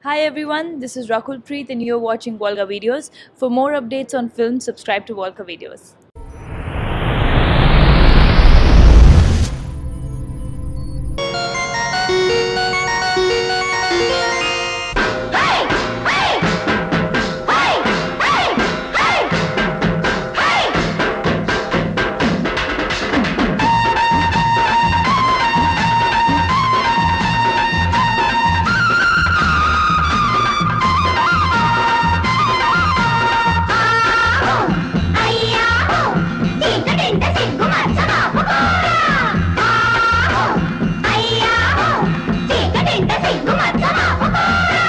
Hi everyone, this is Rakul Preet and you're watching Volga Videos. For more updates on film, subscribe to Volga Videos. అయ్యాహో చీకటింట సిగ్గు మచ్చ మాపుకోరా ఆహో అయ్యాహో చీకటింట సిగ్గు మచ్చ మాపుకోరా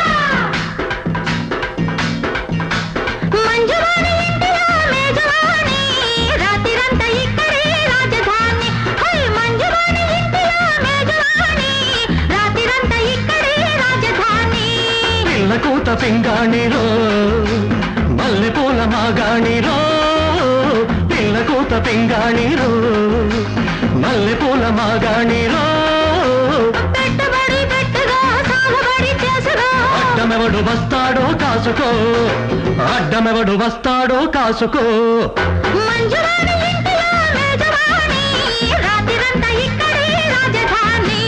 మంజువాణి ఇంటిలో మేజవాణి రాత్రిరంతా ఇక్కడే రాజధాని హై మంజువాణి ఇంటిలో మేజవాణి రాత్రిరంతా ఇక్కడే రాజధాని పిల్లకూత పింగాణిరో మల్లెపూల మాగాణిరో పిల్లకూత పింగాణిరో మల్లెపూల మాగాణిరో పెట్టుబడి పెట్టుగా సాగుబడి చేసుగా అడ్డమెవడు వస్తాడో కాసుకో అడ్డమెవడు వస్తాడో కాసుకో మంజువాణి ఇంటిలో మేజవాణి రాత్రిరంతా ఇక్కడే రాజధాని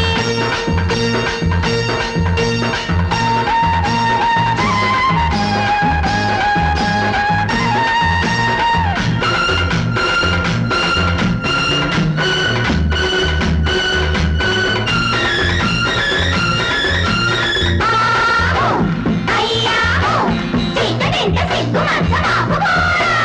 ఆహో అయ్యాహో చీకటింట సిగ్గు మచ్చ మాపుకోరా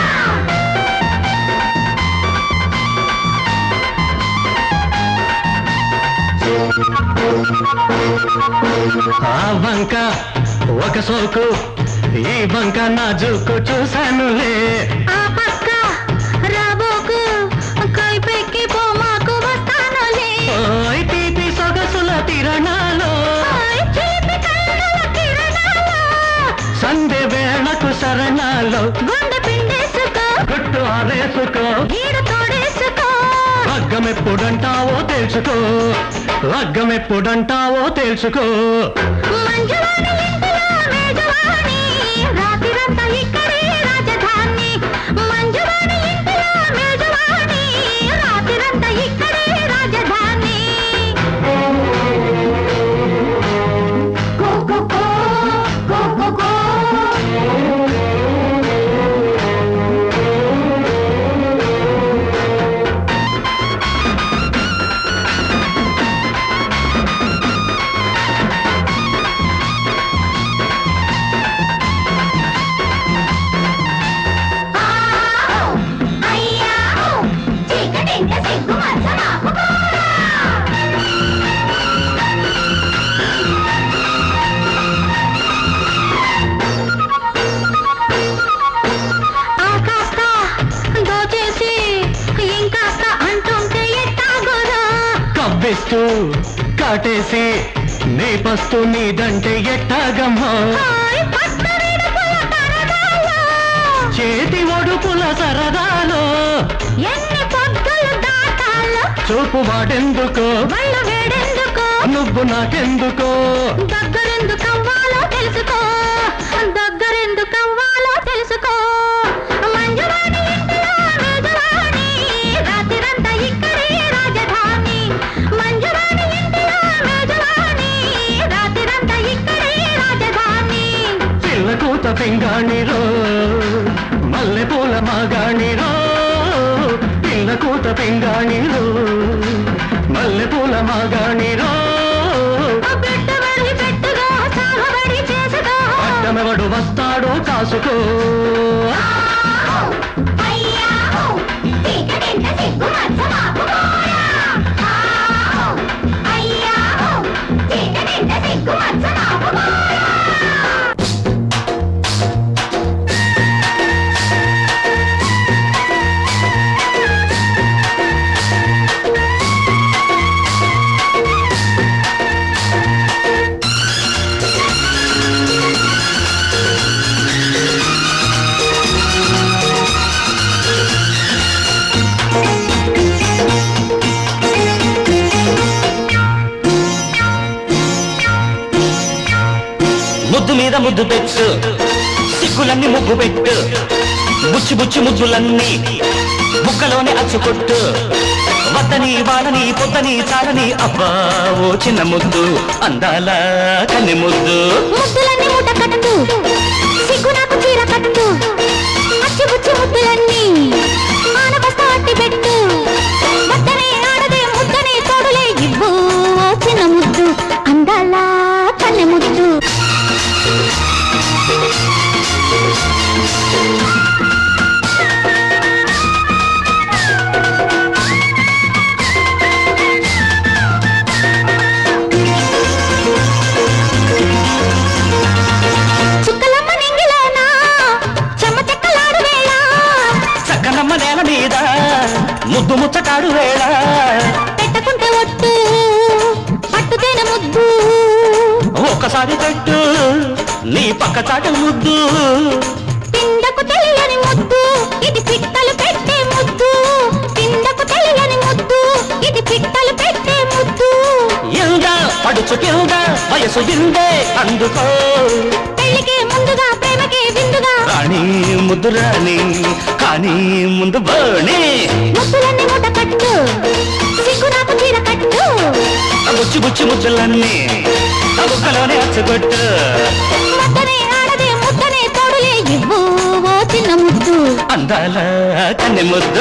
ఆ వంక ఒక సోకు ఈ వంక నా జూకు చూశానులే ఆ పక్క రాబోకు కైపెక్కి పోమాకు వస్తానులే ఓయ్ తీపి సొగసుల తిరణాలో ఓయ్ చీపి కన్నుల కిరణాలు సంధ్య వేళకు శరణాలో గుండె పిండేసుకో గుట్టు ఆరేసుకో గీడు తోడేసుకో లగ్గమెప్పుడంటావో తెలుసుకో లగ్గమెప్పుడంటావో తెలుసుకో మంజువాణి ఇంటిలో మేజవాణి రాత్రిరంతా ఇక్కడే రాజధాని మంజువాణి ఇంటిలో మేజవాణి రాత్రిరంతా ఇక్కడే రాజధాని కో కో కో కో కో కో ఆహో అయ్యాహో చీకటింట సిగ్గు మచ్చ మాపుకోరా ఆ కాస్త దోచేసి ఇంకాస్త అంటుంటే ఎట్టాగోరా కవ్విస్తూ కాటేసి నీ పస్తు నీదంటే ఎట్టాగమ్మో హాయ్ పట్టరిడుపుల తరగాలో చేతి ఒడుపుల సరదాలో ఎన్ని పొద్దులు దాటాలో చూపు వాడెందుకో వళ్ళు వేడెందుకో నువ్వు నాకెందుకో దగ్గరెందుకు అవ్వాలో తెలుసుకో దగ్గరెందుకు అవ్వాలో తెలుసుకో మంజువాణి ఇంటిలో మేజవాణి రాత్రిరంతా ఇక్కడే రాజధాని మంజువాణి ఇంటిలో మేజవాణి రాత్రిరంతా ఇక్కడే రాజధాని చిల్లకూత పింగాణిరో మల్లెపూల మాగాణిరో పిల్లకూత పింగాణిరో మల్లెపూల మాగాణిరో పెట్టుబడి పెట్టుగా సాగుబడి చేసుకో అడ్డమెవడు వస్తాడో కాసుకో ఆహో అయ్యాహో చీకటింట సిగ్గు మచ్చ మాపుకోరా ఆహో అయ్యాహో చీకటింట సిగ్గు మచ్చ మాపుకోరా ఆ ముద్దు మీద ముద్దు పెట్టు సిగ్గులన్నీ ముగ్గు పెట్టు బుచ్చి బుచ్చి ముద్దులన్నీ ముక్కలోనే అచ్చుకొట్టు వద్దని వాడని పొద్దని చాలని అబ్బా ఓ చిన్న ముద్దు అందాల కన్నె ముద్దు ముద్దులన్నీ మూట కట్టు సిగ్గు నాకు చీర కట్టు అచ్చి బుచ్చి ముద్దులన్నీ ఆనబస్త అట్టి పెట్టు వద్దనే ఆడదే ముద్దనే తోడులే ఇవ్వు ఓ చిన్న ముద్దు అందాల కన్నె ముద్దు చుక్కలమ్మ నింగిలోనా చెమ్మ చెక్కలాడు వేళ చక్కనమ్మ నేల మీద ముద్దు ముచ్చటాడు వేళ పెట్టకుంటే ఒట్టు పట్టుతేనే ముద్దు ఒక్కసారి పెట్టు నీ పక్క చాట ముద్దు పిండకు తెలియని ముద్దు ఇది పిట్టలు పెట్టే ముద్దు పిండకు తెలియని ముద్దు ఇది పిట్టలు పెట్టే ముద్దు ఇందా పడుచు కింద వయసు ఇందే అందుకో పెళ్లికే ముందుగా ప్రేమకే విందుగా రాణి ముద్దు రాణి కానీ ముందు బాణి ముద్దులన్నీ మూట కట్టు సిగ్గు నాకు చీర కట్టు బుచ్చి బుచ్చి ముద్దులన్నీ ఆ బుక్కలోనే అచ్చగొట్టు ముద్దనే ఆడదే ముద్దనే తోడులే ఇవ్వు ఓ చిన్న ముద్దు అందాల కన్నె ముద్దు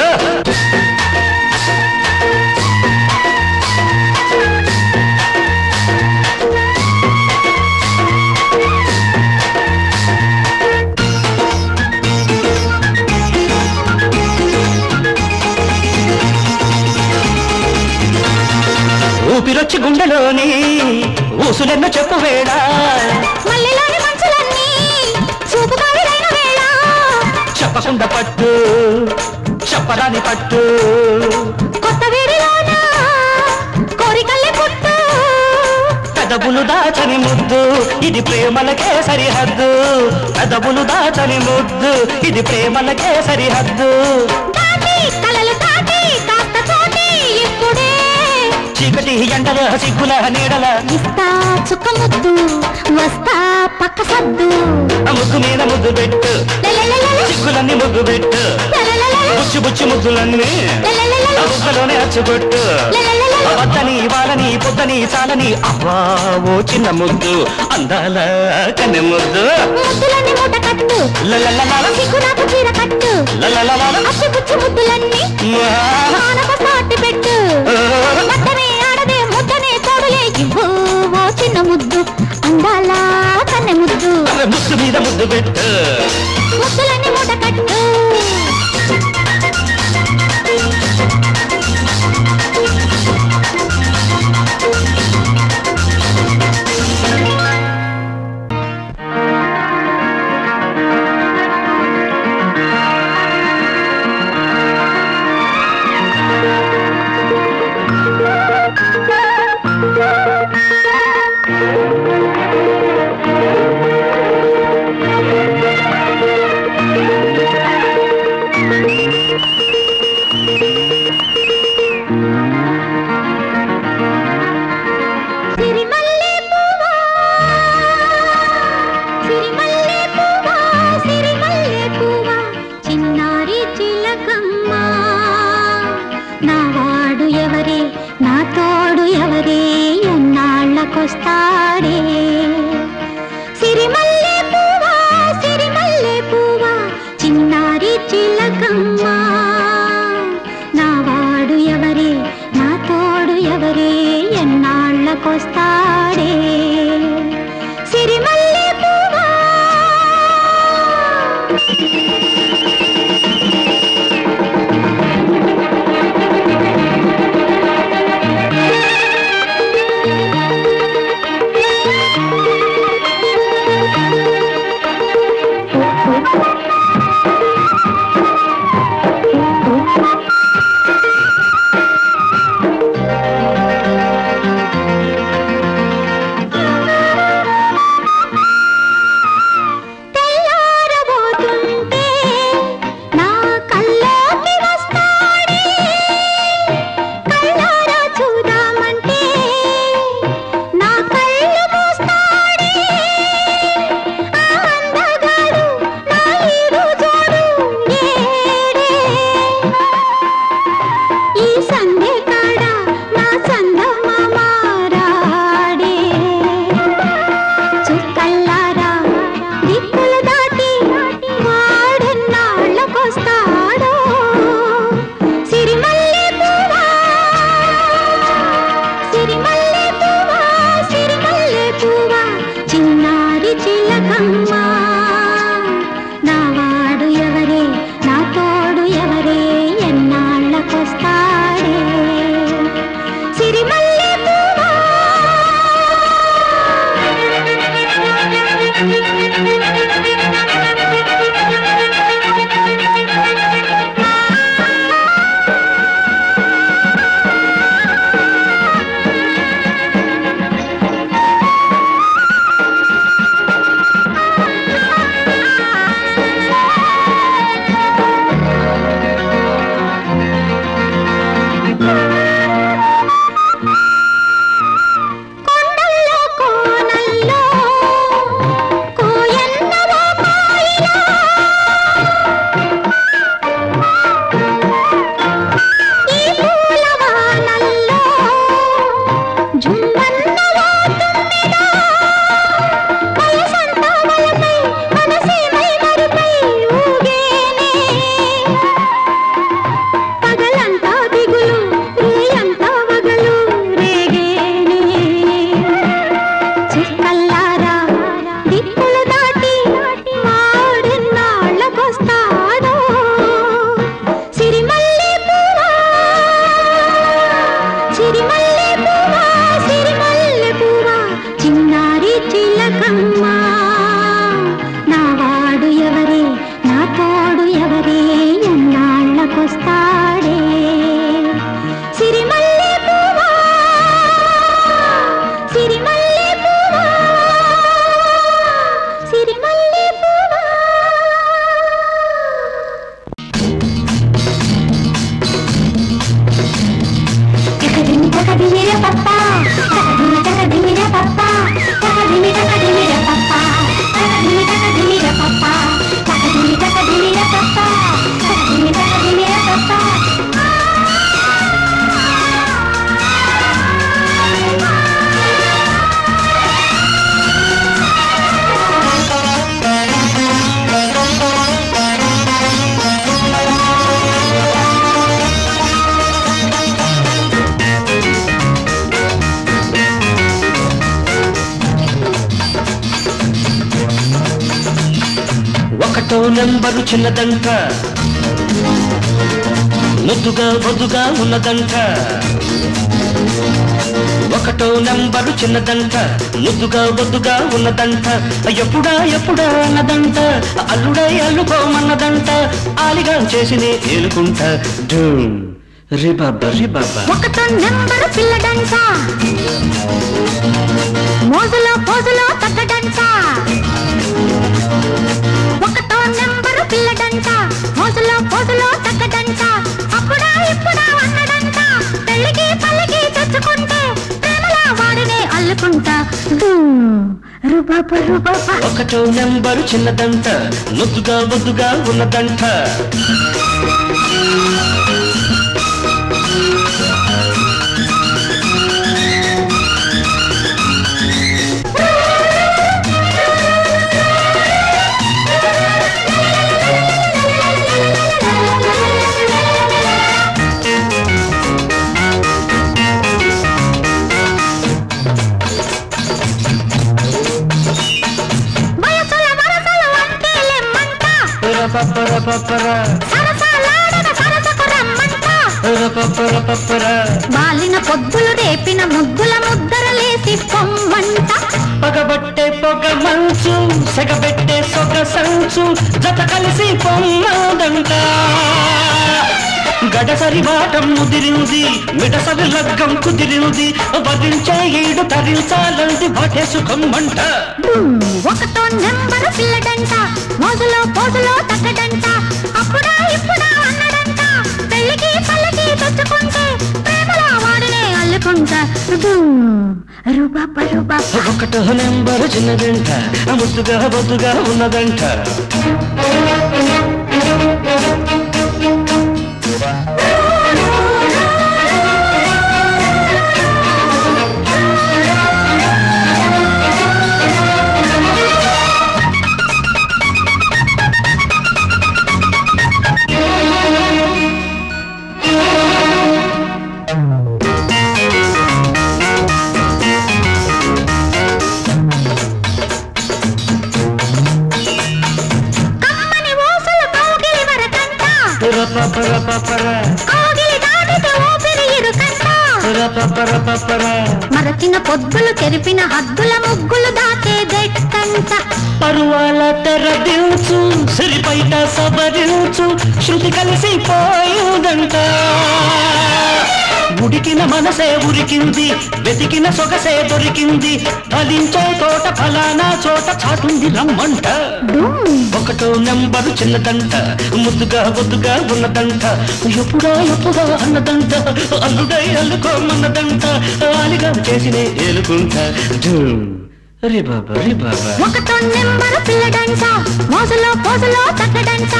ఊపిరొచ్చి గుండెలోని ఊసులెన్నో చెప్పు వేళ మల్లెలోని మంచులన్నీ చూపు కావిడైన వేళ చెప్పకుండా పట్టు చెప్పరాని పట్టు కొత్త వేడిలోన కోరికల్లే పుట్టు పెదవులు దాచని ముద్దు ఇది ప్రేమలకే సరిహద్దు పెదవులు దాచని ముద్దు ఇది ప్రేమలకే సరిహద్దు తాకి కలలు తాకి కాస్త చోటి ఇప్పుడే చీకటి ఎండల సిగ్గుల నీడల ఇస్తా చుక్క ముద్దు వస్తా పక్క సద్దు ఆ ముద్దు మీద ముద్దు పెట్టు లలలలల, సిగ్గులన్నీ ముద్దు పెట్టు లలలలల, బుచ్చి బుచ్చి ముద్దులన్నీ లలలలల, ఆ బుగ్గలోనే అచ్చుకొట్టు లలలలల. ఆ వద్దని వాళ్ళని పొద్దని చాలని అబ్బా ఓ చిన్న ముద్దు అందాల కన్నె ముద్దు ముద్దులన్నీ మూట కట్టు లలలలల, సిగ్గు నాకు చీర కట్టు లలలలల, అచ్చి బుచ్చి ముద్దులన్నీ ఆ, ఆనప సాటి పెట్టు వద్దనే ఆడదే ముద్దనే తోడులే ఇవ్వు ఓ చిన్న ముద్దు అందాల కన్నె ముద్దు ముద్దు మీద ముద్దు పెట్టు ముద్దులన్నీ మూట కట్టు ఆ ఒకటో నెంబరు చిన్నదంట ముద్దుగా బొద్దుగా ఉన్నదంట ఒకటో నెంబరు చిన్నదంట ముద్దుగా బొద్దుగా ఉన్నదంట ఎప్పుడా ఎప్పుడా అన్నదంట అల్లుడై అల్లుకోమన్నదంట ఆలిగా చేసినే ఏలుకుంటా డూమ్ రిబాబ రిబాబ ఒకటో నెంబరు పిల్లడంట మోజులో పోజులో తగ్గడంట ఒకటో నెంబరు పిల్లడంట మోజులో పోజులో తగ్గడంట అప్పుడా ఇప్పుడా అన్నడంట పెళ్ళికి పల్లికి తెచ్చుకుంటే ప్రేమలా వాడినే అల్లుకుంటా రుబాబ రుబాబ ఒకటో నెంబరు చిన్నదంట ముద్దుగా బొద్దుగా ఉన్నదంట వయసుల వరసలు అంటే లెమ్మంట రపపరపపర, సరసాలాడన సరసకు రమ్మంట రపపరపపర. బాలిన పొద్దులు రేపిన ముద్దుల ముద్దరలేసి పొమ్మంట పగబట్టే పొగ మంచు సెగబెట్టే సొగ సంచు జత కలిసి పొమ్మదంట గడసరి బాటం ముదిరింది మిడసరి లగ్గం కుదిరింది వరించే ఈడు తరించాలంది వాటే సుఖం మంట డుమ్, ఒకటో నెంబర్ పిల్లడంట మోజులో పోజులో తగ్గడంట అప్పుడా ఇప్పుడా అన్నడంట పెళ్ళికి పల్లకి తెచ్చుకుంటే ప్రేమలా వాడినే అల్లుకుంటా డుమ్, రుబాబ రుబాబ ఒకటో నెంబరు చిన్నదంట ముద్దుగా బొద్దుగా ఉన్నదంట కమ్మని ఊసలు కౌగిలి వరకంట రపపరపపర, కౌగిలి దాటితే ఊపిరి ఇరుకంట రపపరపపర. మరచిన పొద్దులు తెరిపిన హద్దుల ముగ్గులు దాటే గట్టంట పరువాల తెరదించు సిరిపైట సబరించు శృతి కలిసి పోయుదంట ఉడికిన మనసే ఉరికింది వెతికిన సొగసే దొరికింది ఫలించే తోట ఫలానా చోట చాటుంది రమ్మంట డుమ్, ఒకటో నెంబరు చిన్నదంట ముద్దుగా బొద్దుగా ఉన్నదంట ఎప్పుడా ఎప్పుడా అన్నదంట అల్లుడై అల్లుకోమన్నదంట ఆలిగా చేసినే ఏలుకుంటా ధూమ్. రే బాబా రే బాబా ఒకటో నెంబర్ పిల్లడంట మోజులో పోజులో తగ్గడంట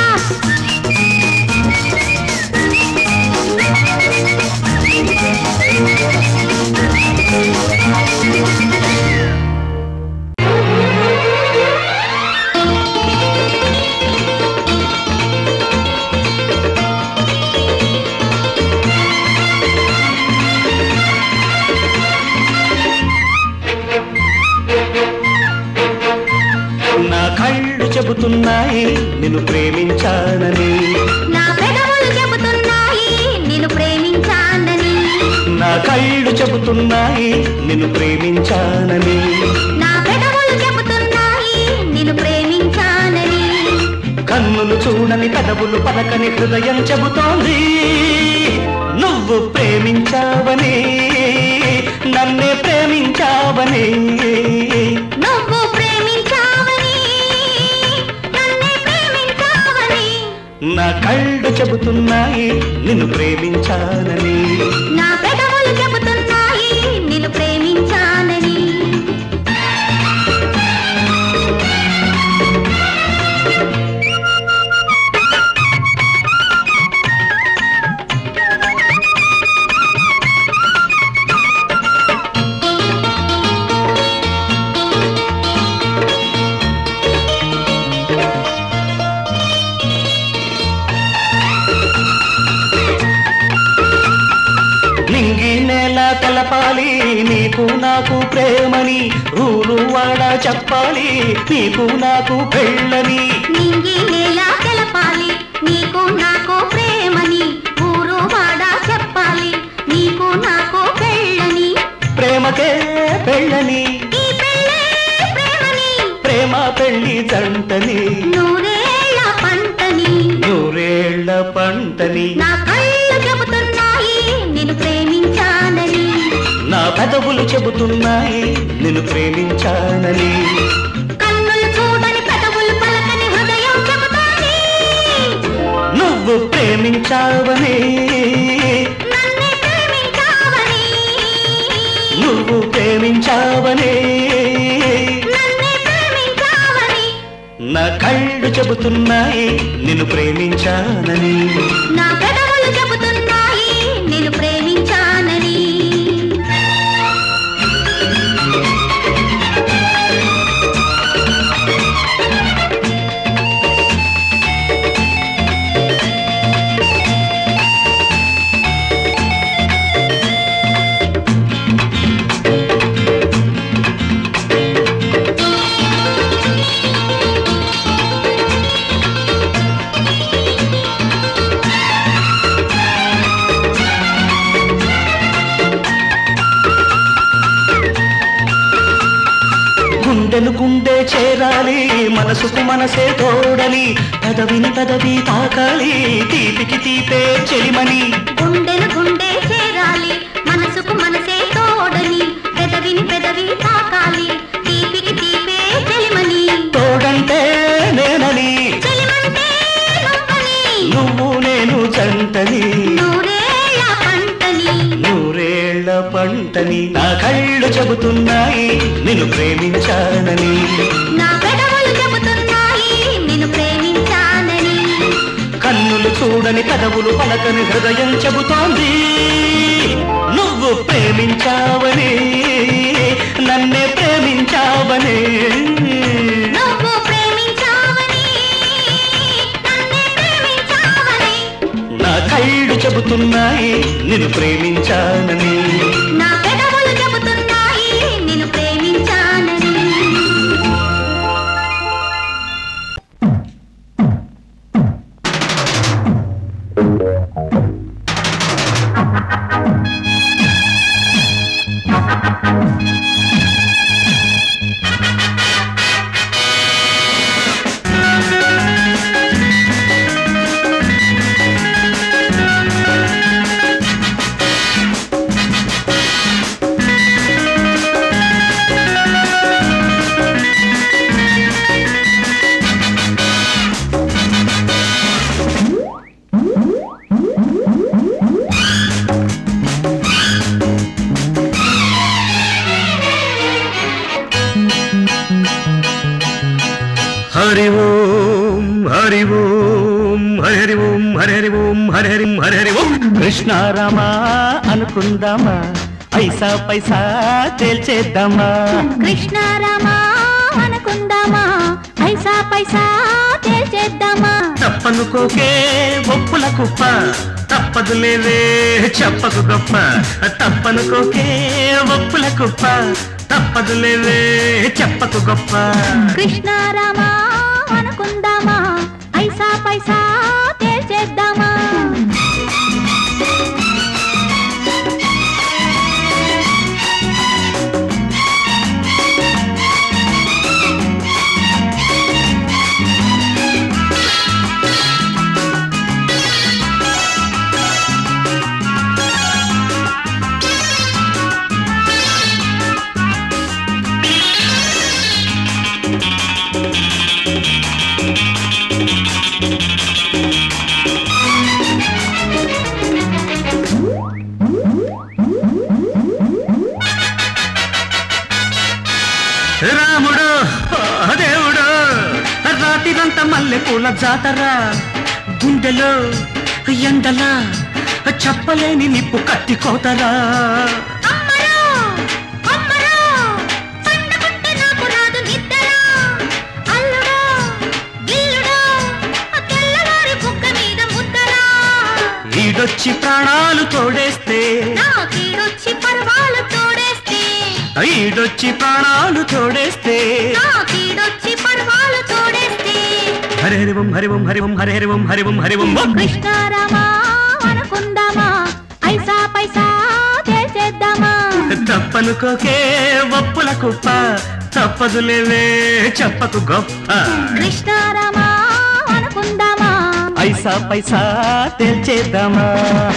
నా కళ్ళు చెబుతున్నాయి నిన్ను ప్రేమించానని నా పెదవులు చెబుతున్నాయి నేను ప్రేమించానని నా కళ్ళు చెబుతున్నాయి నిన్ను ప్రేమించానని నా పెదవులు చెబుతున్నాయి నేను ప్రేమించానని కన్నులు చూడని పెదవులు పలకని హృదయం చెబుతోంది నువ్వు ప్రేమించావని నన్నే ప్రేమించావని నువ్వు ప్రేమించావని నన్నే ప్రేమించావని నా కళ్ళు చెబుతున్నాయి నిన్ను ప్రేమించానని నా పెదవులు చెబుతున్నాయి నేను ప్రేమించానని నింగి నేల నీకు నాకు ప్రేమని ఊరు వాడ చెప్పాలి నీకు నాకు పెళ్ళని నింగి నేల తెలపాలి నీకు నాకు ప్రేమని ఊరు వాడ చెప్పాలి నీకు నాకు పెళ్ళని ప్రేమకే పెళ్ళని ఈ పెళ్ళే ప్రేమని ప్రేమ పెళ్లి జంటని నూరేళ్ల పంటని నూరేళ్ల పంటని నా కళ్ళు చెబుతున్నాయి నేను ప్రేమించానని నా పెదవులు చెబుతున్నాయి నిన్ను ప్రేమించానని కన్నులు చూడని పెదవులు పలకని హృదయం చెబుతోంది నువ్వు ప్రేమించావని నన్నే ప్రేమించావని నువ్వు ప్రేమించావని నన్నే ప్రేమించావని నా కళ్ళు చెబుతున్నాయి నిన్ను ప్రేమించానని నా పెదవులు చెబుతున్నాయి నేను ప్రేమించానని గుండెను గుండె చేరాలి మనసుకు మనసే తోడని పెదవిని పెదవి తాకాలి తీపికి తీపే చెలిమని గుండెను గుండె చేరాలి మనసుకు మనసే తోడని పెదవిని పెదవి తాకాలి తీపికి తీపే చెలిమని తోడంటే నేనని చెలిమంటే నువ్వని నువ్వు నేను జంటని నూరేళ్ల పంటని నూరేళ్ల పంటని నా కళ్ళు చెబుతున్నాయి నిన్ను ప్రేమించానని నా పెదవులు చెబుతున్నాయి నేను ప్రేమించానని కన్నులు చూడని పెదవులు పలకని హృదయం చెబుతోంది నువ్వు ప్రేమించావని నన్నే ప్రేమించావని నువ్వు ప్రేమించావని నన్నే ప్రేమించావని నా కళ్ళు చెబుతున్నాయి నిన్ను ప్రేమించానని నా పెదవులు చెబుతున్నాయి నేను ప్రేమించానని హరి ఓం హరి ఓం హరి హరి ఓం హరి హరి ఓం హరి హరి హరి హరి ఓం కృష్ణారామా అనుకుందామా ఐసా పైసా తేల్చేద్దామా కృష్ణారామా అనుకుందామా పైసా పైసా తేల్చేద్దామా తప్పనుకోకే ఒప్పుల కుప్ప తప్పదు లేవే చెప్పకు గొప్ప తప్పనుకోకే ఒప్పుల కుప్ప తప్పదు లేవే చెప్పకు గొప్ప కృష్ణారామా అనుకుందామా పైసా పైసా తేల్చేద్దామా రాముడు ఆ దేవుడు రాత్రిరంతా మల్లె పూల జాతర గుండెలో ఎండలా చెప్పలేని నిప్పు కత్తి కోతరా అమ్మరో అమ్మరో పండుకుంటే నాకు రాదు నిద్ర అల్లుడో గిల్లుడో తెల్లవారి బుగ్గ మీద ముద్దరా ఈడొచ్చి ప్రాణాలు తోడేస్తే నాకీడొచ్చి పర్వాలు తోడేస్తే ఈడొచ్చి ప్రాణాలు తోడేస్తే నా కీడొచ్చి పర్వాలు తోడేస్తే హరి హరి ఓం హరి ఓం హరి ఓం హరి హరి ఓం హరి ఓం హరి ఓం ఓం. కృష్ణారామా అనుకుందామా ఐసా పైసా తేల్చేద్దామా తప్పనుకోకే వప్పుల కుప్ప తప్పదులేవే చెప్పకు గొప్ప కృష్ణారామా అనుకుందామా ఐసా పైసా తెల్చేద్దామా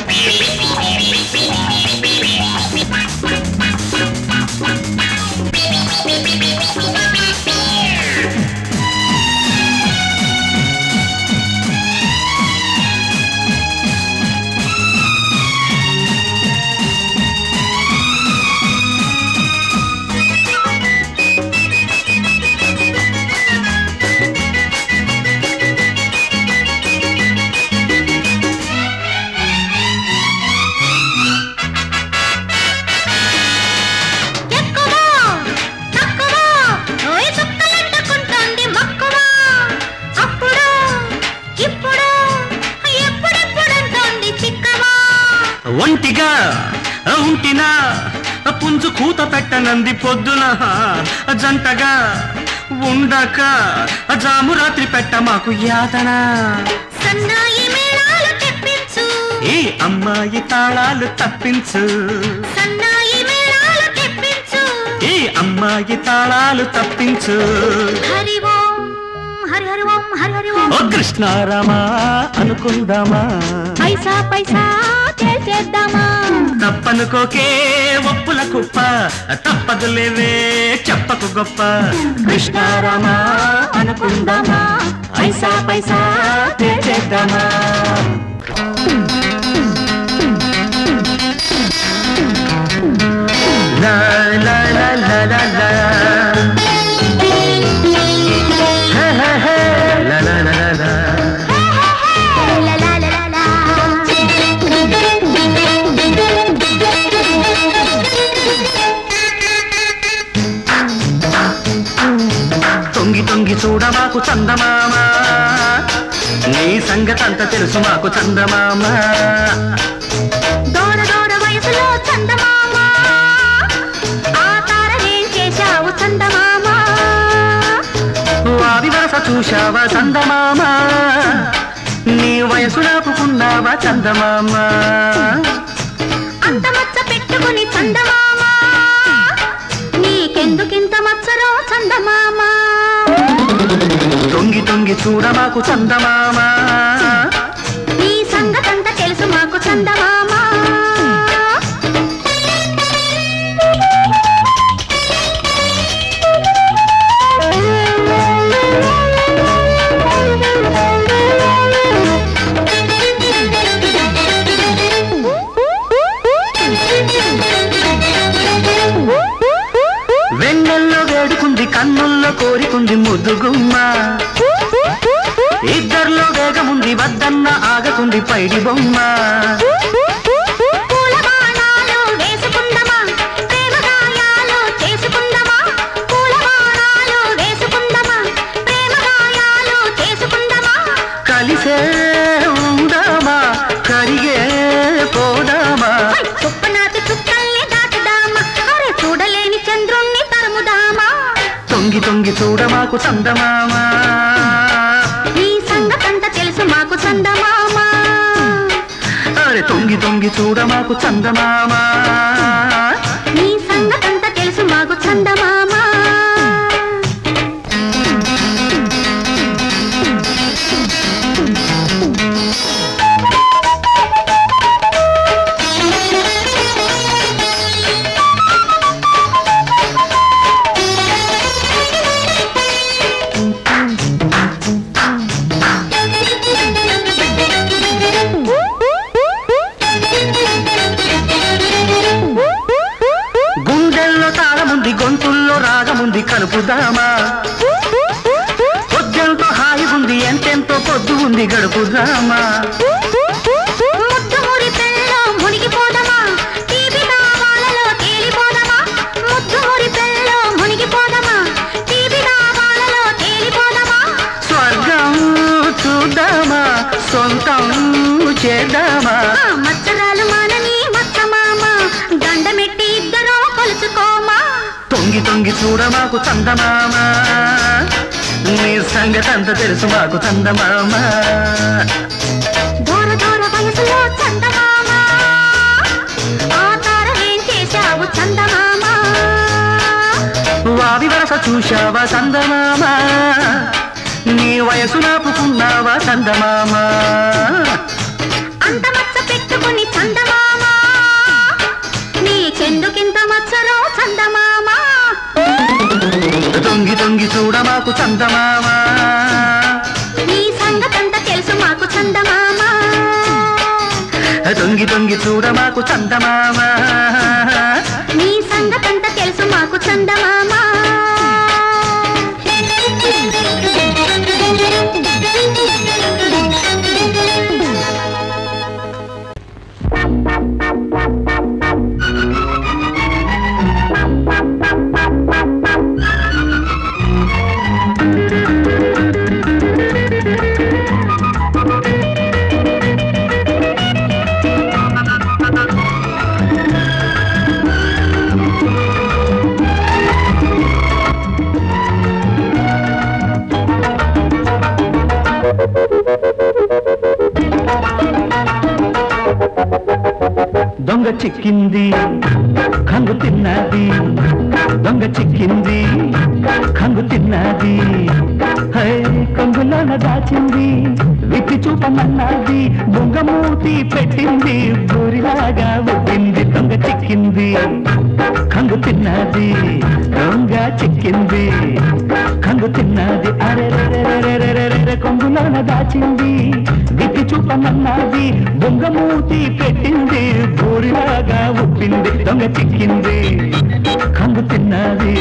ఎక్కువ తక్కువ ఓయ్ చుక్కలంటుకుంటోంది మక్కువ అప్పుడు ఇప్పుడు ఎప్పుడెప్పుడంటోంది చిక్కవా ఒంటిగా ఉంటినా పుంజు కూత పెట్టనంది పొద్దున జంటగా ఉండక జాము రాత్రి పెట్ట మాకు యాతన సన్నాయి మేళాలు తెప్పించు ఈ అమ్మాయి తాళాలు తప్పించు సన్నాయి మేళాలు తెప్పించు ఈ అమ్మాయి తాళాలు తప్పించు హరి ఓం హరి హరి ఓం హరి హరి ఓం ఓ కృష్ణారామా అనుకుందామా పైసా పైసా చేద్దామా తప్పనుకోకే ఒప్పుల కుప్ప తప్పదులేవే చెప్పకు గొప్ప కృష్ణారామా అనుకుందామా ఐసా పైసా చేద్దామా లా లా లా లా లా లా. హే హే హే. లా లా లా లా లా. లా లా లా లా లా. తొంగి తొంగి చూడ మాకు చందమామ నీ సంగతంత తెలుసు మాకు చందమామ దూర దూర వయసులో చందమామ ఆ తారనేం చేశావు చందమామ వారి వరస చూశావా చందమామ నీ వయసు నాపుకున్నావా చందమామ అంత మచ్చ పెట్టుకుని చందమామ నీకెందుకింత మచ్చరో చందమామ తొంగి తొంగి చూడ మాకు చందమామ నీ సంగతంత తెలుసు మాకు చందమామ వెన్నెల్లో వేడుకుంది కన్నుల్లో కోరికుంది ముద్దుగుమ్మ ఇద్దర్లో వేగముంది వద్దన్న ఆగకుంది పైడి బొమ్మ పూల బాణాలు వేసుకుందమా ప్రేమ గాయాలు చేసుకుందమా పూల బాణాలు వేసుకుందమా ప్రేమ గాయాలు చేసుకుందమా కలిసే ఉందామా కరిగే పోదామా చుప్పనాటి చుక్కల్ని దాటుదామా అరే చూడలేని చంద్రుణ్ణి తరుముదామా తొంగి తొంగి చూడ మాకు చందమామా నీ సంగతంత తెలుసు మాకు చందమామా అరే తొంగి తొంగి చూడ మాకు చందమామా నీ సంగతంత తెలుసు మాకు చందమామా గుండెల్లో తాళముంది గొంతుల్లో రాగముంది కలుపుదామా పొద్దెంతో హాయి ఉంది ఎంతెంతో పొద్దు ఉంది గడుపుదామా ముద్దు మురిపెల్లో మునిగిపోదమా తీపి దావాలలో తేలిపోదమా ముద్దు మురిపెల్లో మునిగిపోదమా తీపి దావాలలో తేలిపోదమా స్వర్గం చూద్దామా సొంతం చేద్దామా ఆ మచ్చరాలు మానని మచ్చ మామ దండమెట్టి ఇద్దరూ కొలుచుకోమా తొంగి తొంగి చూడ మాకు చందమామ నీ సంగతంత తెలుసు మాకు చందమామ దూర దూర వయసులో చందమామ ఆ తారలేం చేశావు చందమామ వావి వరస చూశావా చందమామ నీ వయసు నాపుకున్నావా చందమామ అంత మచ్చ పెట్టుకుని చందమామ నీకెందుకింత మచ్చరో చందమామ తొంగి తొంగి చూడ మాకు చందమామ నీ సంగతంతా తెలుసు మాకు చందమామ తొంగి తొంగి చూడ మాకు చందమామ నీ సంగతంతా తెలుసు మాకు చందమామ దొంగ చిక్కింది కంగు తిన్నది దొంగ చిక్కింది కంగు తిన్నది హై కంగులోన దాచింది విప్పి చూపమన్నది దొంగ మూతి పెట్టింది బూరిలాగా ఉబ్బింది దొంగ చిక్కింది కంగు తిన్నది దొంగ చిక్కింది కంగు తిన్నది అరే కొంగులోన దాచింది విప్పి చూపమన్నది దొంగ మూతి పెట్టింది బూరిలాగా ఉప్పింది దొంగ చిక్కింది కంగు తిన్నది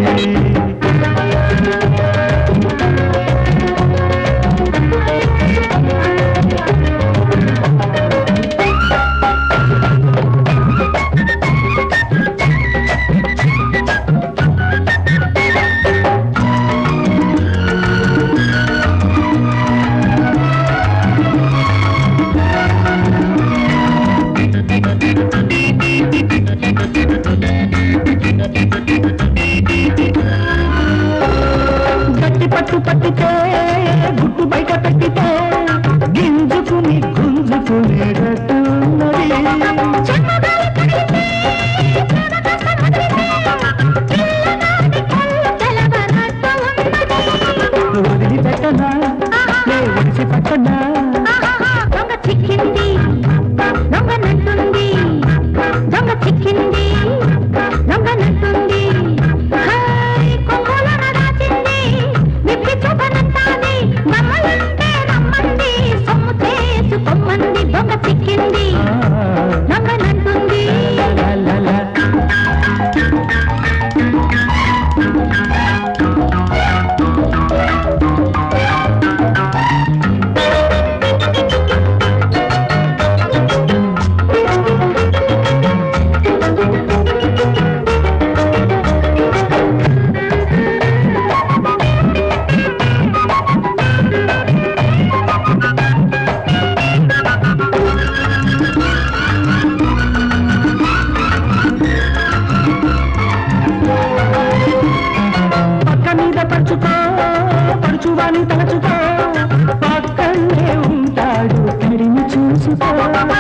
గట్టి పట్టు పట్టితే గుట్టు బయట పెట్టితే గింజుకుని గుంజుకునేటట్టున్నది వదిలిపెట్టనా నే ఒడిసి పట్టనా దొంగ చిక్కింది దొంగ నట్టుంది దొంగ చిక్కింది దొంగ నట్టుంది హై, కొంగులోన దాచింది విప్పి చూపనంటాది నమ్మలంటే నమ్మంది సొమ్ము చేసుకోమ్మంది దొంగ చిక్కింది దొంగ నట్టుంది లా, లా, లా. పక్క మీద పరుచుకో పరుచువాని తలచుకో పక్కనే ఉంటాడు కడిని చూసుకో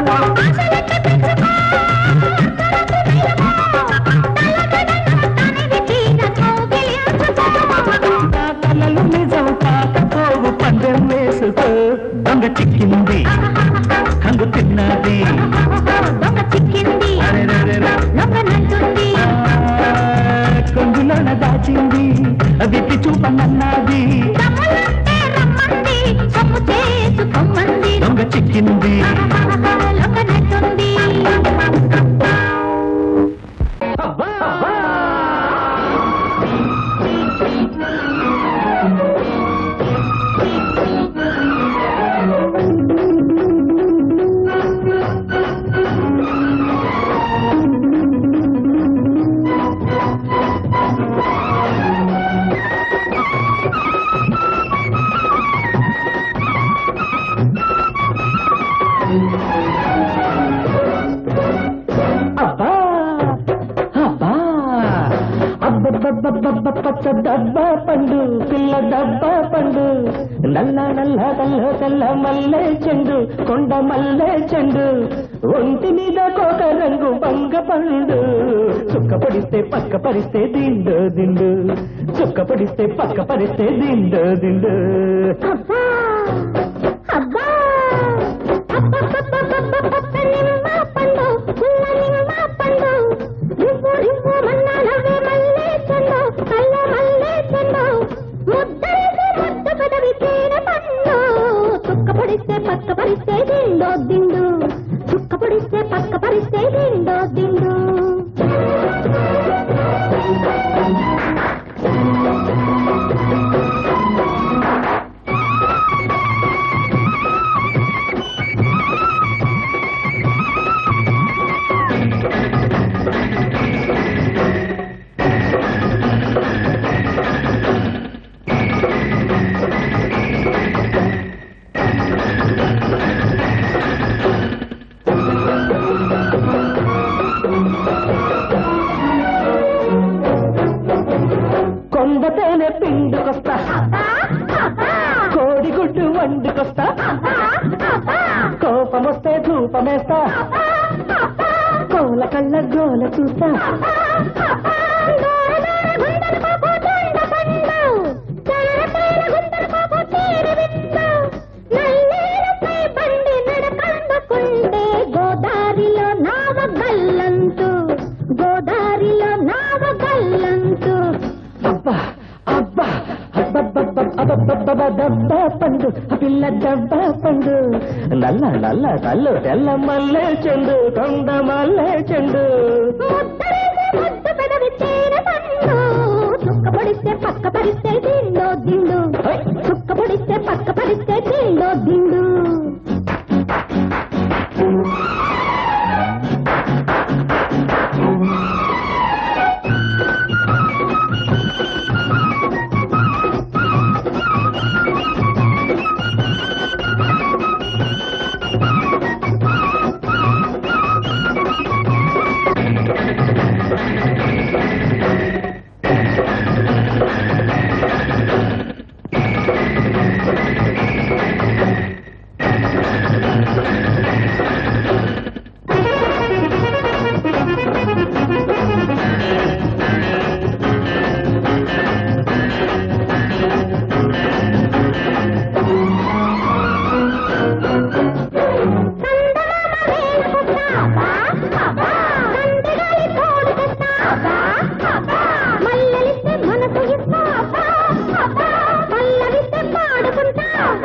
నా కలలు నిజం కాకపోవు పందెం వేసుకో దొంగ చిక్కింది కంగు తిన్నది దొంగ చిక్కింది అరెరెరెరె. దొంగ నట్టుంది కొంగులోన దాచింది విప్పి చూపమన్నది రమ్మలంటే రమ్మంది సొమ్ము చేసుకోమ్మంది దొంగ చిక్కింది దొంగ నట్టుంది ఆ పచ్చ డబ్బా పండు పిల్ల డబ్బా పండు నల్ల నల్ల తెల్ల తెల్ల మల్లె చెండు కొండ మల్లె చెండు ఒంటి మీద కోక రంగు బంగ పండు చుక్క పడిస్తే పక్క పరిస్తే దిండు దిండు చుక్క పడిస్తే పక్క పరిస్తే దిండు దిండు అబ్బా అబ్బా అబ్బబ్బబ్బబ్బబ్బబ్బ నిమ్మ పండు పుల్ల నిమ్మ పండు రివ్వు రివ్వు మన్న నవ్వే మల్లె చెండు కళ్ళ మల్లె చెండు ముద్దరిసి ముద్దు పెదవి తేనె పండు చుక్క పొడిస్తే పక్క పరిస్తే దిండో దిండు చుక్క పొడిస్తే పక్క పరిస్తే దిండో దిండు కొండ తేనె పిండుకొస్తా కోడిగుడ్డు వండుకొస్తా కోపం వస్తే ధూపమేస్తా కోల కళ్ళ గోల చూస్తా గోదారిలో నావ గల్లంతు గోదారిలో నావ గల్లంతు అబ్బా అబ్బా అబ్బబ్బబ్బబ్బబ్బబ్బబ్బ డబ్బా పండు ఆ పిల్ల డబ్బా పండు నల్ల నల్ల తల్లు తెల్ల మల్లె చెండు కొండ మల్లె చెండు ముద్దరేసి ముద్దు పెదవి తేనె పండు చుక్క పొడిస్తే పక్క పరిస్తే దిండో దిండు చుక్క పొడిస్తే పక్క పరిస్తే దిండో దిండు మల్లలిస్తే మనసు ఇస్తా పల్లవిస్తే పాడుకుంటా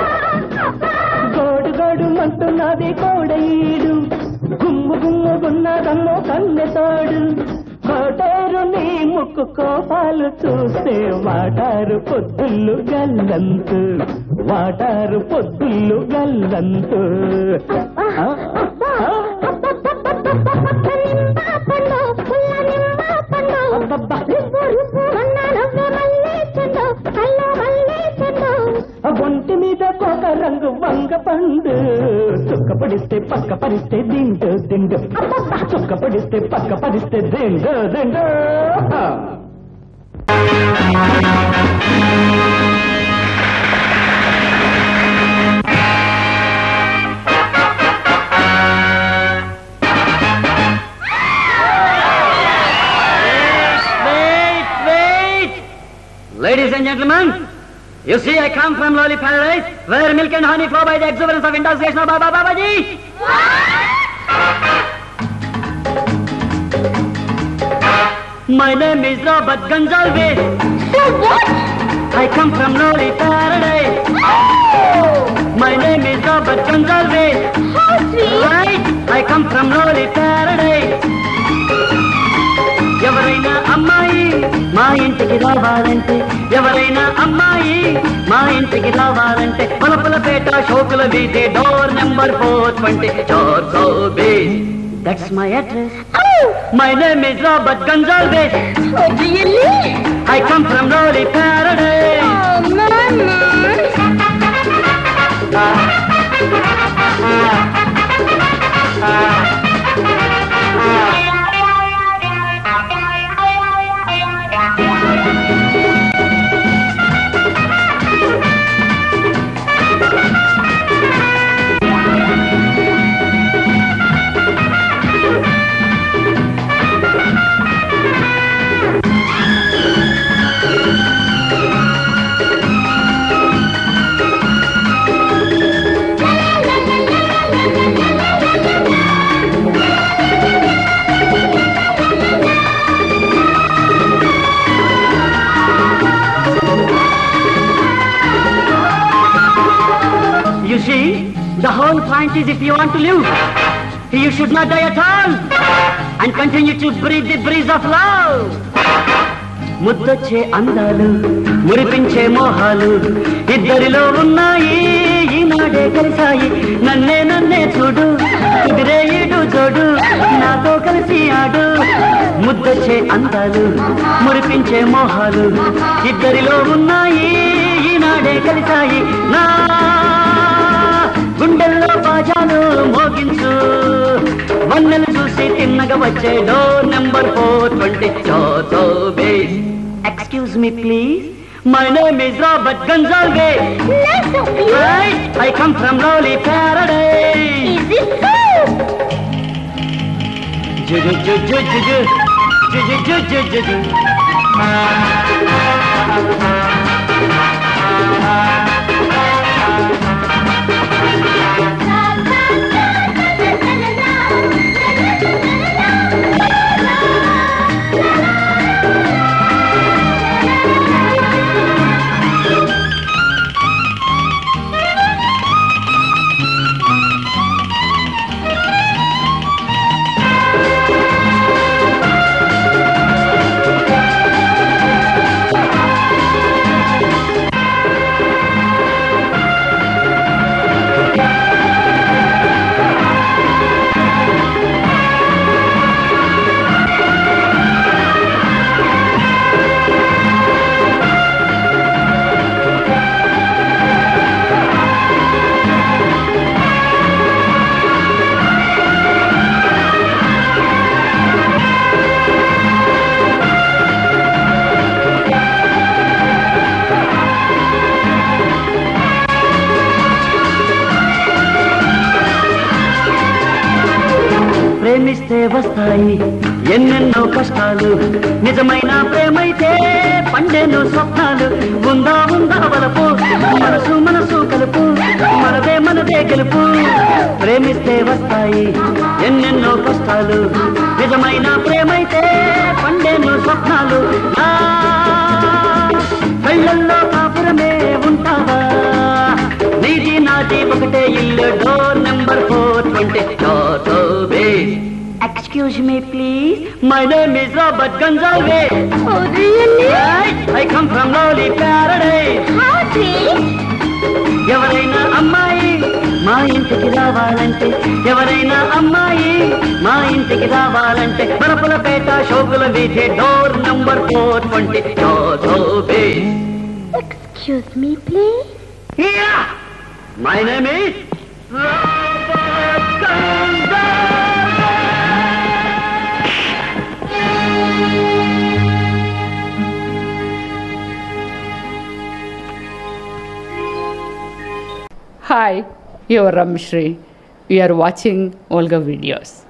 గోడు గోడు మంటున్నది కోడయీడు గుమ్ము గుమ్ముగున్నదమ్మో కన్నెతోడు కోటారు నీ ముక్కు కోపాలు చూస్తే వాటారు పొద్దుళ్ళు గల్లంతు వాటారు పొద్దుళ్ళు గల్లంతు ఆ? ఆ? అబ్బబ్బా. ఆ ఒంటి మీద కోక రంగు వంగ పండు చుక్క పడిస్తే పక్క పరిస్తే దిండు దిండు చుక్క పడిస్తే పక్క పరిస్తే దిండు దిండు Wait, wait! Ladies and gentlemen, you see I come from Lolly Paradise, where milk and honey flow by the exuberance of intoxication of Baba Babaji. My name is Robert Gonzalez. I come from Lolly Paradise. My name is Robert Gonzalez. Right? I come from Lolly Paradise. ఎవరైనా అమ్మాయి మా ఇంటికి రావాలంటే ఎవరైనా అమ్మాయి మా ఇంటికి రావాలంటే పలపలపేట షోకుల వీధి డోర్ నెంబర్ ఫోర్ ట్వంటీ చోర్ సో బీస్ that's my address my name is Robert Gonsalves I come from roly paradise The whole point is if you want to live, you should not die at all and continue to breathe the breeze of love. ముద్దొచ్చే అందాలు మురిపించే మోహాలు ఇద్దరిలో ఉన్నాయి ఈనాడే కలిసాయి నన్నే నన్నే చూడు కుదిరే ఈడు జోడు నాతో కలిసి ఆడు ముద్దొచ్చే అందాలు మురిపించే మోహాలు ఇద్దరిలో ఉన్నాయి ఈనాడే కలిసాయి నా గుండెల్లో బాజాలు మోగించు వన్నెలు చూసి తిన్నగా వచ్చే డోర్ నెంబర్ ఫోర్ ట్వంటీ చోతో బేస్ excuse me please my name is Robert Gonsalves right I come from lovely paradise జు జు జు జు జు జు జు జు జు జు జు జు ప్రేమిస్తే వస్తాయి ఎన్నెన్నో కష్టాలు నిజమైన ప్రేమైతే పండెను స్వప్నాలు ఉందా ఉందా వలపు మనసు మనసు కలుపు మనదే మనదే గెలుపు ప్రేమిస్తే వస్తాయి ఎన్నెన్నో కష్టాలు నిజమైన ప్రేమైతే పండెను స్వప్నాలు నా కళ్ళల్లో కాపురమే ఉంటావా నీది నాది ఒకటే ఇల్లు door number four twenty excuse me please my name is Robert Gonsalves I come from lovely paradise ఎవరైనా అమ్మాయి మా ఇంటికి రావాలంటే ఎవరైనా అమ్మాయి మా ఇంటికి రావాలంటే బరపులపేట షోకుల వీధి door number four twenty Excuse me, please. My name is Hi, you are Ramshri. You are watching Olga videos.